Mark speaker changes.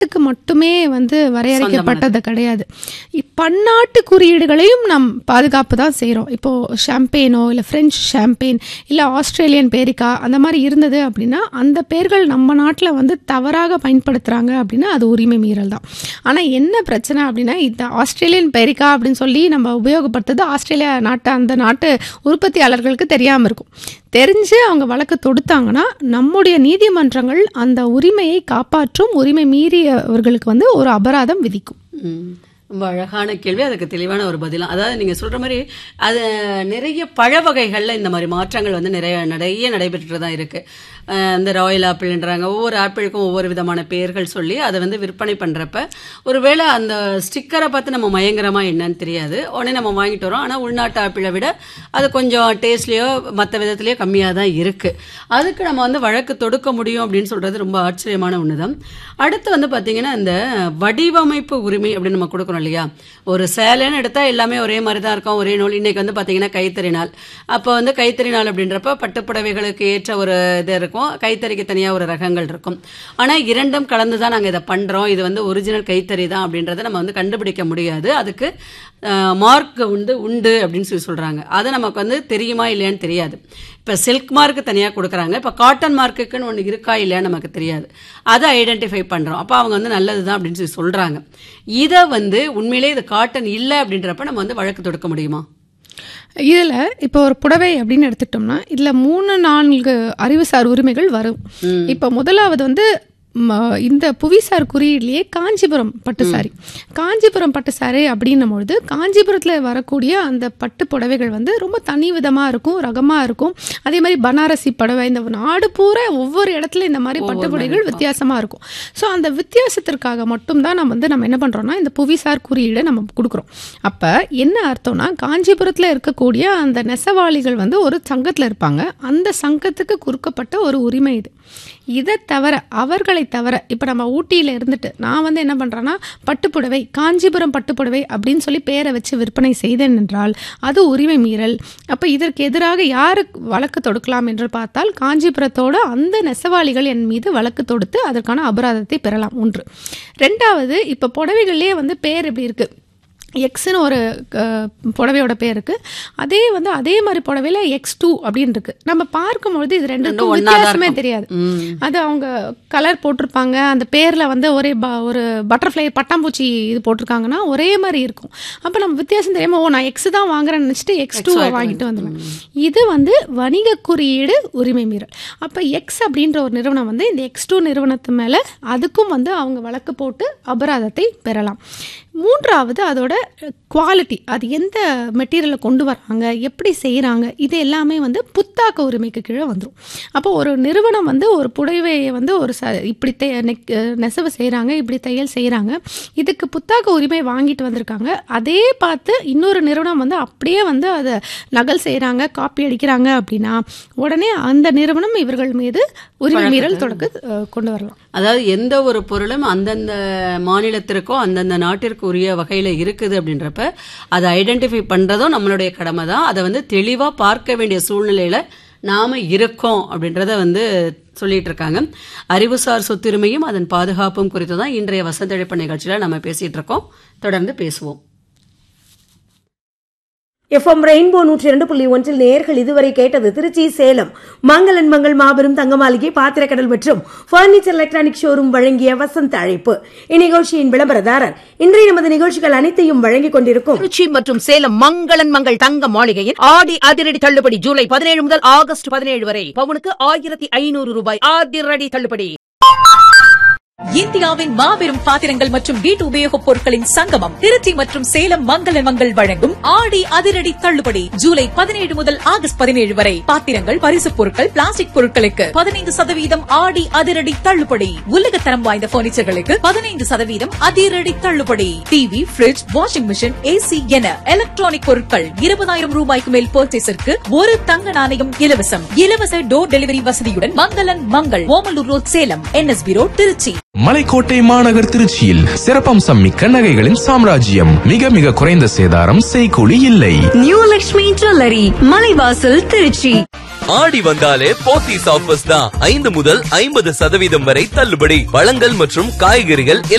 Speaker 1: நாட்டுக்கு மட்டுமே வந்து வரையறைக்கப்பட்டது கிடையாது இப் பன்னாட்டு குறியீடுகளையும் நாம் பாதுகாப்பு தான் செய்கிறோம் இப்போ ஷாம்பெயினோ இல்லை ஃப்ரெஞ்ச் ஷாம்பெயின் இல்லை ஆஸ்திரேலியன் பேரிக்கா அந்த மாதிரி இருந்தது அப்படின்னா அந்த பேர்கள் நம்ம நாட்டில் வந்து தவறாக பயன்படுத்துகிறாங்க அப்படின்னா அது உரிமை மீறல் தான் ஆனால் என்ன பிரச்சனை அப்படின்னா இந்த ஆஸ்திரேலியன் பேரிக்கா அப்படின்னு சொல்லி நம்ம உபயோகப்படுத்துறது ஆஸ்திரேலியா நாட்டு அந்த நாட்டு உற்பத்தியாளர்களுக்கு தெரியாமல் இருக்கும் தெரிஞ்சு அவங்க வழக்கு தொடுத்தாங்கன்னா நம்முடைய நீதிமன்றங்கள் அந்த உரிமையை காப்பாற்றும் உரிமை மீறியவர்களுக்கு வந்து ஒரு அபராதம் விதிக்கும்
Speaker 2: ம். ரொம்ப அழகான கேள்வி அதுக்கு தெளிவான ஒரு பதிலாம் அதாவது நீங்க சொல்ற மாதிரி அது நிறைய பழ வகைகள்ல இந்த மாதிரி மாற்றங்கள் வந்து நிறைய நிறைய நடைபெற்று தான் இருக்கு அஹ் இந்த ராயல் ஆப்பிள்ன்றாங்க ஒவ்வொரு ஆப்பிளுக்கும் ஒவ்வொரு விதமான பெயர்கள் சொல்லி அதை வந்து விற்பனை பண்றப்ப ஒருவேளை அந்த ஸ்டிக்கரை பார்த்து நம்ம மயங்கரமா என்னன்னு தெரியாது உடனே நம்ம வாங்கிட்டு வரோம் ஆனா உள்நாட்டு ஆப்பிளை விட அது கொஞ்சம் டேஸ்ட்லயோ மற்ற விதத்திலயோ கம்மியாக தான் இருக்கு அதுக்கு நம்ம வந்து வழக்கு தொடுக்க முடியும் அப்படின்னு சொல்றது ரொம்ப ஆச்சரியமான ஒண்ணுதான் அடுத்து வந்து பாத்தீங்கன்னா இந்த வடிவமைப்பு உரிமை அப்படின்னு நம்ம கொடுக்குறோம் இல்லையா ஒரு சேலைன்னு எடுத்தா எல்லாமே ஒரே மாதிரி தான் இருக்கும் ஒரே நூல் இன்னைக்கு வந்து பாத்தீங்கன்னா கைத்தறி நாள் அப்போ வந்து கைத்தறி நாள் அப்படின்றப்ப பட்டுப்புடவைகளுக்கு ஏற்ற ஒரு இது இருக்கும் கைத்தறிக்கு தனியா ஒரு ரகங்கள் இருக்கும் ஆனா இரண்டும் கலந்து தான் நாங்க இதை பண்றோம் இது வந்து ஒரிஜினல் கைத்தறி தான் அப்படின்றத நம்ம வந்து கண்டுபிடிக்க முடியாது அதுக்கு மார்க் வந்து உண்டு அப்படின்னு சொல்லி சொல்றாங்க அது நமக்கு வந்து தெரியுமா இல்லையான்னு தெரியாது இப்ப சில்க் மார்க் தனியா கொடுக்குறாங்க இப்ப காட்டன் மார்க்குன்னு ஒன்று இருக்கா இல்லையான்னு நமக்கு தெரியாது அதை ஐடென்டிஃபை பண்றோம் அப்ப அவங்க வந்து நல்லதுதான் அப்படின்னு சொல்லி சொல்றாங்க இதை வந்து உண்மையிலே இது காட்டன் இல்லை அப்படின்றப்ப நம்ம வந்து வழக்கு தொடுக்க முடியுமா
Speaker 1: இதில் இப்போ ஒரு புடவை அப்படின்னு எடுத்துக்கிட்டோம்னா இதில் மூணு நான்கு அறிவுசார் உரிமைகள் வரும் இப்போ முதலாவது வந்து ம, இந்த புவிசார் குறியீட்லேயே காஞ்சிபுரம் பட்டு சாரி காஞ்சிபுரம் பட்டு சாரி அப்படின்னும் பொழுது காஞ்சிபுரத்தில் வரக்கூடிய அந்த பட்டு புடவைகள் வந்து ரொம்ப தனி விதமாக இருக்கும் ரகமாக இருக்கும் அதே மாதிரி பனாரசி புடவை இந்த நாடு பூரா ஒவ்வொரு இடத்துல இந்த மாதிரி பட்டு புடவைகள் வித்தியாசமாக இருக்கும் ஸோ அந்த வித்தியாசத்திற்காக மட்டும்தான் நம்ம வந்து நம்ம என்ன பண்ணுறோம்னா இந்த புவிசார் குறியீடை நம்ம கொடுக்குறோம் அப்போ என்ன அர்த்தம்னா காஞ்சிபுரத்தில் இருக்கக்கூடிய அந்த நெசவாளிகள் வந்து ஒரு சங்கத்தில் இருப்பாங்க அந்த சங்கத்துக்கு கொடுக்கப்பட்ட ஒரு உரிமை இது இதை தவிர அவர்களை தவிர இப்போ நம்ம ஊட்டியில் இருந்துட்டு நான் வந்து என்ன பண்ணுறேன்னா பட்டுப்புடவை காஞ்சிபுரம் பட்டுப்புடவை அப்படின்னு சொல்லி பேரை வச்சு விற்பனை செய்தேன் என்றால் அது உரிமை மீறல் அப்போ இதற்கு எதிராக யாருக்கு வழக்கு தொடுக்கலாம் என்று பார்த்தால் காஞ்சிபுரத்தோட அந்த நெசவாளிகள் என் மீது வழக்கு தொடுத்து அதற்கான அபராதத்தை பெறலாம் ஒன்று ரெண்டாவது இப்போ புடவைகள்லேயே வந்து பேர் எப்படி இருக்குது எக்ஸ்னு ஒரு அஹ், புடவையோட பேர் இருக்கு அதே வந்து அதே மாதிரி புடவையில எக்ஸ் டூ அப்படின்னு இருக்கு நம்ம பார்க்கும்பொழுது இது ரெண்டுக்கும்
Speaker 2: ஒண்ணா தான்
Speaker 1: வித்தியாசமே
Speaker 2: இருக்கும்.
Speaker 1: தெரியாது
Speaker 2: ம்.
Speaker 1: அது அவங்க கலர் போட்டிருப்பாங்க அந்த பேர்ல வந்து ஒரே ப- ஒரு பட்டர்ஃப்ளை பட்டாம்பூச்சி இது போட்டிருக்காங்கன்னா ஒரே மாதிரி இருக்கும் அப்ப நம்ம வித்தியாசம் தெரியாம ஓ நான் எக்ஸ் தான் வாங்குறேன்னு நினைச்சிட்டு எக்ஸ் டூ வாங்கிட்டு வந்துடுவேன் இது வந்து வணிக குறியீடு உரிமை மீறல் அப்ப எக்ஸ் அப்படின்ற ஒரு நிறுவனம் வந்து இந்த எக்ஸ் டூ நிறுவனத்து மேல அதுக்கும் வந்து அவங்க வழக்கு போட்டு அபராதத்தை பெறலாம் மூன்றாவது அதோட குவாலிட்டி அது எந்த மெட்டீரியலை கொண்டு வராங்க எப்படி செய்கிறாங்க இது எல்லாமே வந்து புத்தாக்க உரிமைக்கு கீழே வந்துடும் அப்போ ஒரு நிறுவனம் வந்து ஒரு புடவையை வந்து ஒரு ச இப்படி தே நெக் நெசவு செய்கிறாங்க இப்படி தையல் செய்கிறாங்க இதுக்கு புத்தாக்க உரிமை வாங்கிட்டு வந்திருக்காங்க அதே பார்த்து இன்னொரு நிறுவனம் வந்து அப்படியே வந்து அதை நகல் செய்கிறாங்க காப்பி அடிக்கிறாங்க அப்படின்னா உடனே அந்த நிறுவனம் இவர்கள் மீது உரிமை மீறல் தொடக்க அஹ், கொண்டு வரலாம்
Speaker 2: அதாவது எந்த ஒரு பொருளும் அந்தந்த மாநிலத்திற்கோ அந்தந்த நாட்டிற்கு உரிய வகையில இருக்குது அப்படின்றப்ப அதை ஐடென்டிஃபை பண்றதும் நம்மளுடைய கடமை தான் அதை வந்து தெளிவா பார்க்க வேண்டிய சூழ்நிலையில நாம இருக்கோம் அப்படின்றத வந்து சொல்லிட்டு இருக்காங்க அறிவுசார் சொத்துரிமையும் அதன் பாதுகாப்பும் குறித்து தான் இன்றைய வசந்தழைப்பு நிகழ்ச்சியில நம்ம பேசிட்டு இருக்கோம் தொடர்ந்து பேசுவோம்
Speaker 3: எஃப்எம் ரெயின்போ நூற்றி இரண்டு புள்ளி ஒன்றில் நேர்கள் இதுவரை கேட்டது திருச்சி சேலம் மங்களன் மங்கள் மாபெரும் தங்க மாளிகை பாத்திரக்கடல் மற்றும் பர்னிச்சர் எலக்ட்ரானிக் ஷோரூம் வழங்கிய வசந்த அழைப்பு இந்நிகழ்ச்சியின் விளம்பரதாரர் இன்றைய நமது நிகழ்ச்சிகள் அனைத்தையும் வழங்கிக் கொண்டிருக்கும்
Speaker 4: திருச்சி மற்றும் சேலம் மங்களன் மங்கள் தங்க மாளிகையின் ஆடி அதிரடி தள்ளுபடி ஜூலை பதினேழு முதல் ஆகஸ்ட் பதினேழு வரை பவுனுக்கு ஆயிரத்தி ஐநூறு ரூபாய் அதிரடி தள்ளுபடி
Speaker 5: இந்தியாவின் மாபெரும் பாத்திரங்கள் மற்றும் வீட்டு உபயோகப் பொருட்களின் சங்கமம் திருச்சி மற்றும் சேலம் மங்கள மங்கள் வழங்கும் ஆடி அதிரடி தள்ளுபடி ஜூலை பதினேழு முதல் ஆகஸ்ட் பதினேழு வரை பாத்திரங்கள் பரிசுப் பொருட்கள் பிளாஸ்டிக் பொருட்களுக்கு பதினைந்து சதவீதம் ஆடி அதிரடி தள்ளுபடி உலகத்தரம் வாய்ந்த பர்னிச்சர்களுக்கு பதினைந்து சதவீதம் அதிரடி தள்ளுபடி TV fridge washing machine AC என எலக்ட்ரானிக் பொருட்கள் இருபதாயிரம் ரூபாய்க்கு மேல் பர்ச்சேஸிற்கு ஒரு தங்க நாணயம் இலவசம் இலவச டோர் டெலிவரி வசதியுடன் மங்களன் Mangal Omalur road Salem NSB road Trichy
Speaker 6: Malaikottai மாநகர் திருச்சியில் சிறப்பம்சம் மிக்க நகைகளின் சாம்ராஜ்யம் மிக மிக குறைந்த சேதாரம் செய்கூலி இல்லை
Speaker 7: நியூ லக்ஷ்மி ஜுவல்லரி மலைவாசல் திருச்சி ஆடி வந்தாலே போத்தீஸ் ஆஃபர்ஸ் தான் ஐந்து முதல் ஐம்பது சதவீதம் வரை தள்ளுபடி பழங்கள் மற்றும் காய்கறிகள்